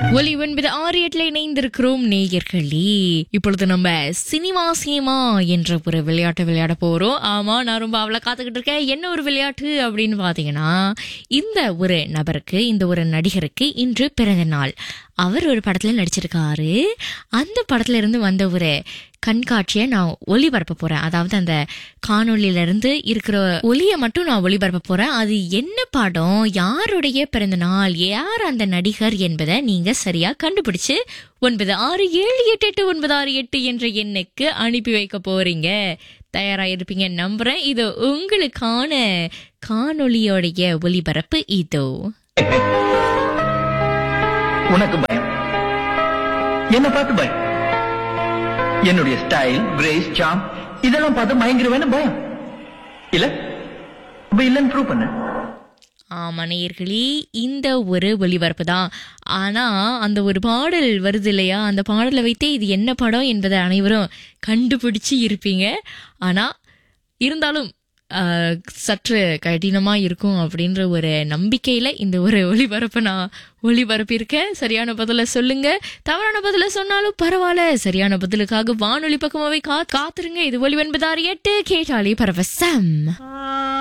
ஒலி ஒன்பது ஆறு எட்டுல இணைந்திருக்கிறோம் நேயர்களே இப்பொழுது நம்ம சினிமா சினிமா என்ற ஒரு விளையாட்டு விளையாட போறோம் ஆமா நான் ரொம்ப அவளை காத்துக்கிட்டு இருக்கேன் என்ன ஒரு விளையாட்டு அப்படின்னு பாத்தீங்கன்னா இந்த ஒரு நபருக்கு இந்த ஒரு நடிகருக்கு இன்று பிறந்த நாள் அவர் ஒரு படத்துல நடிச்சிருக்காரு அந்த படத்துல இருந்து வந்த ஒரு கண்காட்சியை நான் ஒளிபரப்ப போறேன் அதாவது அந்த காணொளியில இருந்து இருக்கிற ஒளியை மட்டும் நான் ஒளிபரப்ப போறேன் அது என்ன படம் யாருடைய பிறந்த நாள் யார் அந்த நடிகர் என்பதை நீங்க சரியா கண்டுபிடிச்சு ஒன்பது ஆறு ஏழு எட்டு எட்டு ஒன்பது ஆறு எட்டு என்ற எண்ணுக்கு அனுப்பி வைக்க போறீங்க தயாரா இருப்பீங்க நம்புறேன் இது உங்களுக்கான காணொளியோடைய ஒளிபரப்பு இதோ உனக்கு பயம் என்ன பார்த்து பயம் என்னுடைய ஸ்டைல் கிரேஸ் சாம் இதெல்லாம் பார்த்து மயங்கிருவேன்னு பயம் இல்ல அப்ப இல்லன்னு ப்ரூவ் பண்ண ஆமா நேயர்களே இந்த ஒரு ஒளிபரப்பு தான் ஆனா அந்த ஒரு பாடல் வருது இல்லையா அந்த பாடலை வைத்தே இது என்ன படம் என்பதை அனைவரும் கண்டுபிடிச்சு இருப்பீங்க ஆனா இருந்தாலும் ஆஹ், சற்று கடினமா இருக்கும் அப்படின்ற ஒரு நம்பிக்கையில இந்த ஒரு ஒளிபரப்பை நான் ஒளிபரப்பியிருக்கேன் சரியான பதில சொல்லுங்க தவறான பதில சொன்னாலும் பரவாயில்ல சரியான பதிலுக்காக வானொலி பக்கமாவே கா காத்துருங்க இது ஒளி ஒன்பதாறு எட்டு கேட்டாலே பரவசம்